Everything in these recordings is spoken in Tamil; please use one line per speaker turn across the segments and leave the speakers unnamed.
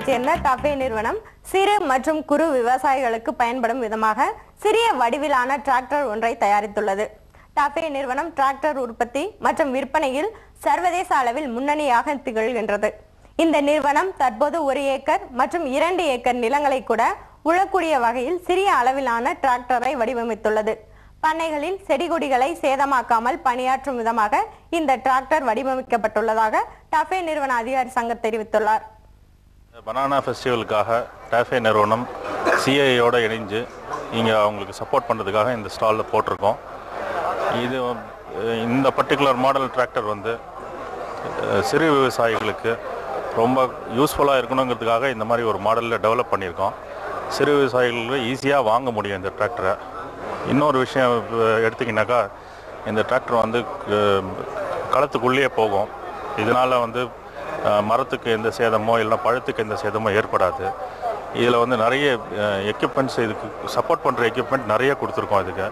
சென்னையைச் சேர்ந்த டஃபே நிறுவனம் சிறு மற்றும் குறு விவசாயிகளுக்கு பயன்படும் விதமாக சிறிய வடிவிலான டிராக்டர் ஒன்றை தயாரித்துள்ளது டஃபே நிறுவனம் டிராக்டர் உற்பத்தி மற்றும் விற்பனையில் சர்வதேச அளவில் முன்னணியாக திகழ்கின்றது இந்த நிறுவனம் தற்போது ஒரு ஏக்கர் மற்றும் இரண்டு ஏக்கர் நிலங்களை கூட உழக்கூடிய வகையில் சிறிய அளவிலான டிராக்டரை வடிவமைத்துள்ளது பண்ணைகளில் செடி கொடிகளை சேதமாக்காமல் பணியாற்றும் விதமாக இந்த டிராக்டர் வடிவமைக்கப்பட்டுள்ளதாக டஃபே நிறுவன அதிகாரி சங்கர் தெரிவித்துள்ளார்
பனானா ஃபெஸ்டிவலுக்காக டாஃபே நிறுவனம் சிஐயோட இணைஞ்சு இங்கே அவங்களுக்கு சப்போர்ட் பண்ணுறதுக்காக இந்த ஸ்டாலில் போட்டிருக்கோம் இது அஹ், இந்த பர்டிகுலர் மாடல் டிராக்டர் வந்து அஹ், சிறு விவசாயிகளுக்கு ரொம்ப யூஸ்ஃபுல்லாக இருக்கணுங்கிறதுக்காக இந்த மாதிரி ஒரு மாடலில் டெவலப் பண்ணியிருக்கோம் சிறு விவசாயிகளுக்கு ஈஸியாக வாங்க முடியும் இந்த டிராக்டரை இன்னொரு விஷயம் அஹ், எடுத்திங்கனாக்கா இந்த டிராக்டர் வந்து அஹ், களத்துக்குள்ளேயே போகும் இதனால் வந்து அஹ், மரத்துக்கு எந்த சேதமோ இல்லை பழத்துக்கு எந்த சேதமோ ஏற்படாது இதில் வந்து நிறைய எக்யூப்மெண்ட்ஸ் இதுக்கு சப்போர்ட் பண்ணுற எக்யூப்மெண்ட் நிறைய கொடுத்துருக்கோம் இதுக்கு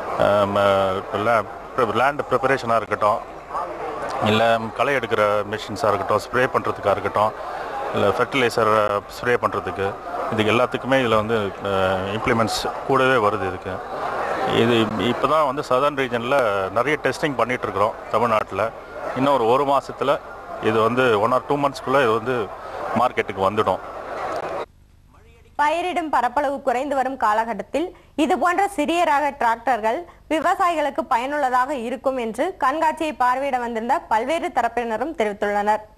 லேண்ட் ப்ரிப்பரேஷனாக இருக்கட்டும் இல்லை களை எடுக்கிற மிஷின்ஸாக இருக்கட்டும் ஸ்ப்ரே பண்ணுறதுக்காக இருக்கட்டும் இல்லை ஃபெர்டிலைசர் ஸ்ப்ரே பண்ணுறதுக்கு இதுக்கு எல்லாத்துக்குமே இதில் வந்து இம்ப்ளிமெண்ட்ஸ் கூடவே வருது இதுக்கு இது இப்போ தான் வந்து சதர்ன் ரீஜனில் நிறைய டெஸ்டிங் பண்ணிகிட்ருக்குறோம் தமிழ்நாட்டில் இன்னும் ஒரு ஒரு மாதத்தில் இது வந்து ஒன் ஆர் டூ மந்த்ஸ்க்குள்ளே இது வந்து மார்க்கெட்டுக்கு வந்துடும்
பயிரிடும் பரப்பளவு குறைந்து வரும் காலகட்டத்தில் இது போன்ற சிறிய ரக டிராக்டர்கள் விவசாயிகளுக்கு பயனுள்ளதாக இருக்கும் என்று கண்காட்சியை பார்வையிட வந்திருந்த பல்வேறு தரப்பினரும் தெரிவித்துள்ளனர்